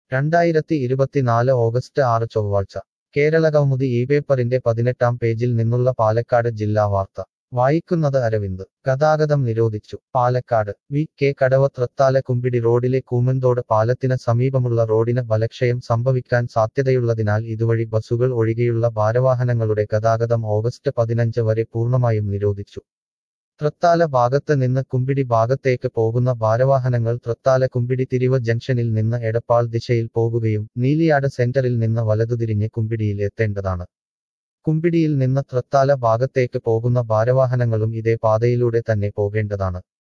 രണ്ടായിരത്തി ഇരുപത്തിനാല് ഓഗസ്റ്റ് ആറ് ചൊവ്വാഴ്ച കേരളകൗമുദി ഈ പേപ്പറിന്റെ പതിനെട്ടാം പേജിൽ നിന്നുള്ള പാലക്കാട് ജില്ലാ വാർത്ത വായിക്കുന്നത് അരവിന്ദ് ഗതാഗതം നിരോധിച്ചു പാലക്കാട് വി കെ കടവ തൃത്താല കുമ്പിടി റോഡിലെ കൂമന്തോട് പാലത്തിന് സമീപമുള്ള റോഡിന് ബലക്ഷയം സംഭവിക്കാൻ സാധ്യതയുള്ളതിനാൽ ഇതുവഴി ബസ്സുകൾ ഒഴികെയുള്ള ഭാരവാഹനങ്ങളുടെ ഗതാഗതം ഓഗസ്റ്റ് പതിനഞ്ച് വരെ പൂർണ്ണമായും നിരോധിച്ചു തൃത്താല ഭാഗത്ത് നിന്ന് കുമ്പിടി ഭാഗത്തേക്ക് പോകുന്ന ഭാരവാഹനങ്ങൾ തൃത്താല കുമ്പിടി തിരിവ് ജംഗ്ഷനിൽ നിന്ന് എടപ്പാൾ ദിശയിൽ പോകുകയും നീലിയാട് സെന്ററിൽ നിന്ന് വലതുതിരിഞ്ഞ് കുമ്പിടിയിൽ എത്തേണ്ടതാണ് കുമ്പിടിയിൽ നിന്ന് തൃത്താല ഭാഗത്തേക്ക് പോകുന്ന ഭാരവാഹനങ്ങളും ഇതേ പാതയിലൂടെ തന്നെ പോകേണ്ടതാണ്